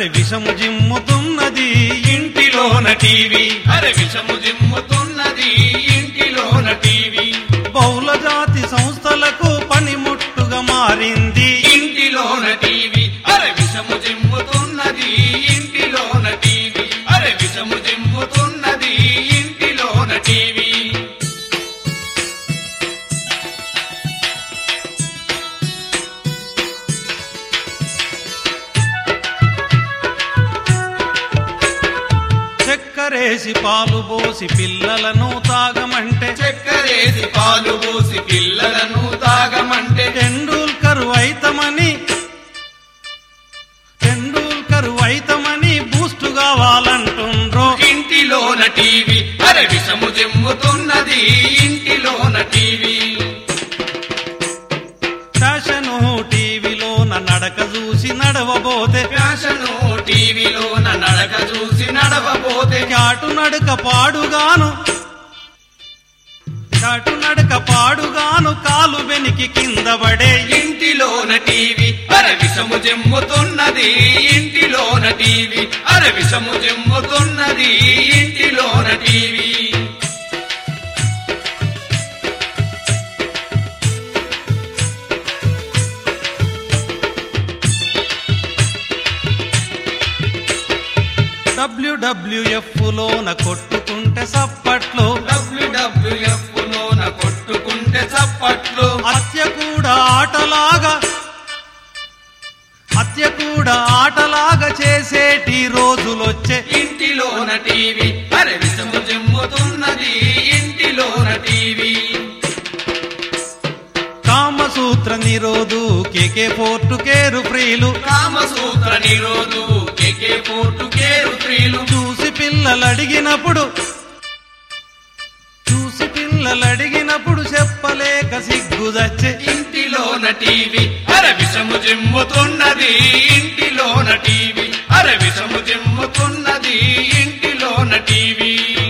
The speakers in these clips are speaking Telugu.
అరే విషము జిమ్ముతున్నది ఇంటిలోన టీవీ అరే విషము జిమ్ముతున్నది ఇంటిలోన టీవీ బహుళ జాతి సంస్థలకు పనిముట్టుగా మారింది ఇంటిలోన టీవీ అరే విషము జిమ్ముతున్నది ఇంటిలోన టీవీ అరే విషము జిమ్ముతున్నది ఇంటిలోన టీవీ చక్కరేసి పాలు పోసి పిల్లలను తాగమంటే చక్కెరేసి పాలు పోసి పిల్లలను తాగమంటే టెండూల్కర్ వైతమని టెండూల్కర్ వైతమని బూస్ట్ కావాలంటుండ్రో ఇంటిలోన టీవీ అరే విషము జిమ్ముతున్నది ఇంటిలోన టీవీ ఫ్యాషను టీవీలోన నడక చూసి నడవబోతే ఫ్యాషను టీవీలోన నడక చూసి నడవబోతే చాటు నడక పాడుగాను చాటు నడక పాడుగాను కాలు వెనికి కింద పడే ఇంటిలోన టీవీ అరే విషము జమ్ముతున్నది ఇంటిలోన టీవీ అరే విషము జమ్ముతున్నది ఇంటిలోన టీవీ డబ్ల్యూడబ్ల్యూఎఫ్ లోన కొట్టుకుంటే సప్పట్లు డబ్ల్యూడబ్ల్యూఎఫ్ లోన కొట్టుకుంటే చప్పట్లు హత్య కూడా ఆటలాగా హత్య కూడా ఆటలాగా చేసేటి రోజులొచ్చే ఇంటిలోన టీవీ అరే విషము జమ్ముతున్నది ఇంటిలోన టీవీ కామసూత్ర నిరోధు కేకే పోర్టు కేరు ఫ్రీలు కామసూత్ర నిరోధు కేకే పోర్టు కేరు స్త్రీలు చూసి పిల్లలు అడిగినప్పుడు చూసి పిల్లలు అడిగినప్పుడు చెప్పలేక సిగ్గుదచ్చే ఇంటిలోన టీవీ అరే విషము జిమ్ముతున్నది ఇంటిలోన టీవీ అరే విషము జిమ్ముతున్నది ఇంటిలోన టీవీ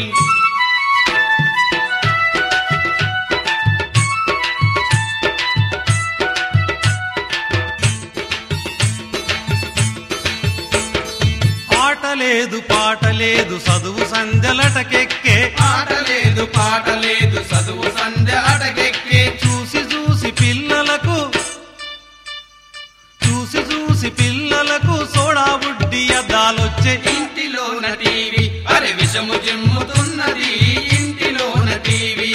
ఆట లేదు పాట లేదు చదువు సంధ్యలటకెక్కే ఆట లేదు పాట లేదు చదువు సంధ్య అటకెక్కే చూసి చూసి పిల్లలకు చూసి చూసి పిల్లలకు సోడా బుడ్డి అద్దాలొచ్చే ఇంటిలోన టీవీ అరే విషము జిమ్ముతున్నది ఇంటిలోన టీవీ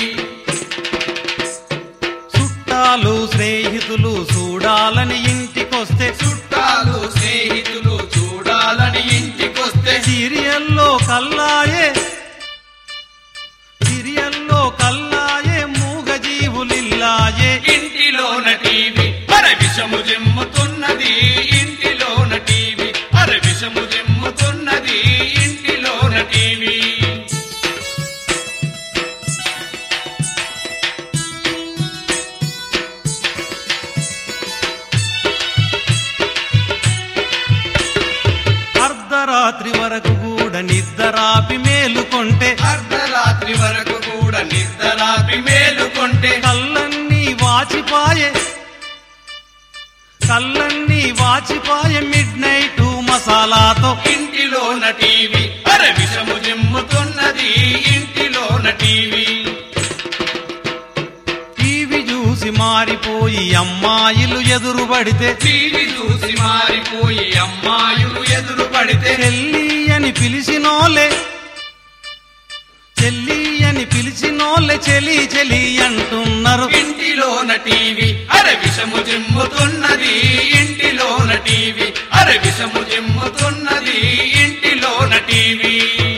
చుట్టాలు స్నేహితులు చూడాలని ఇంటికొస్తే చుట్టాలు స్నేహితులు చూడాలని ఇంటికొస్తే సీరియల్లో కల్లాయే సీరియల్లో కల్లాయే మూగజీవులిల్లాయే ఇంటిలోన టీవీ అరే విషము జిమ్ముతున్నది ఇంటిలోన టీవీ అరే విషము జిమ్ముతున్నది ఇంటిలోన టీవీ అర్ధరాత్రి వరకు కూడా నిద్రాపి మేలుకొంటే అర్ధరాత్రి వరకు కూడా నిద్రాపి మేలుకొంటే కళ్ళన్నీ వాచిపాయే కళ్ళన్నీ వాచిపాయే మిడ్ నైట్ మసాలాతో ఇంటిలోన టీవీ అరే విషము జిమ్ముతున్నది ఇంటిలోన టీవీ టీవీ చూసి మారిపోయి అమ్మాయిలు ఎదురుపడితే టీవీ చూసి మారిపోయి అమ్మాయులు ఎదురు పడితే చెల్లి అని పిలిచినోలే చెల్లి అని పిలిచినోలే చెలి చెలి అంటున్నారు ఇంటిలోన టీవీ అరే విషము జిమ్ముతున్నది ఇంటిలోన టీవీ అరే విషము జిమ్ముతున్నది ఇంటిలోన టీవీ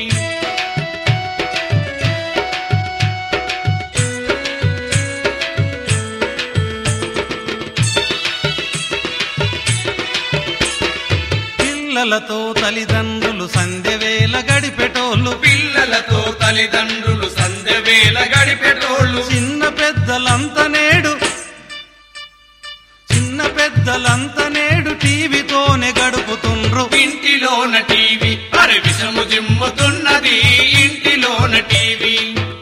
పిల్లలతో తల్లిదండ్రులు సంధ్యవేళ గడిపెటోళ్ళు పిల్లలతో తల్లిదండ్రులు సంధ్య వేళ గడిపెటోళ్ళు చిన్న పెద్దలంత నేడు చిన్న పెద్దలంత నేడు టీవీతోనే గడుపుతుండ్రు ఇంటిలోన టీవీ అరే విషము జిమ్ముతున్నది ఇంటిలోన టీవీ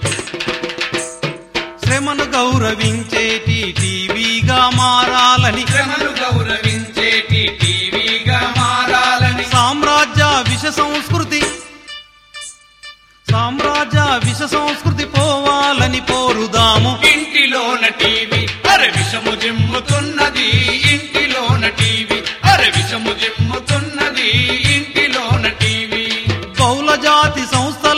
శ్రమను గౌరవించేటి టీవీగా మారాలని శ్రమను గౌరవించేటి టీవీగా మారాలని సామ్రాజ్య విష సంస్కృతి సామ్రాజ్య విష సంస్కృతి పోవాలని పోరుదాము ఇంటిలోన టీవీ అరే విషము జిమ్ముతున్నది ఇంటిలోన టీవీ అరే విషము జిమ్ముతున్నది ఇంటిలోన టీవీ బహుళ జాతి సంస్థ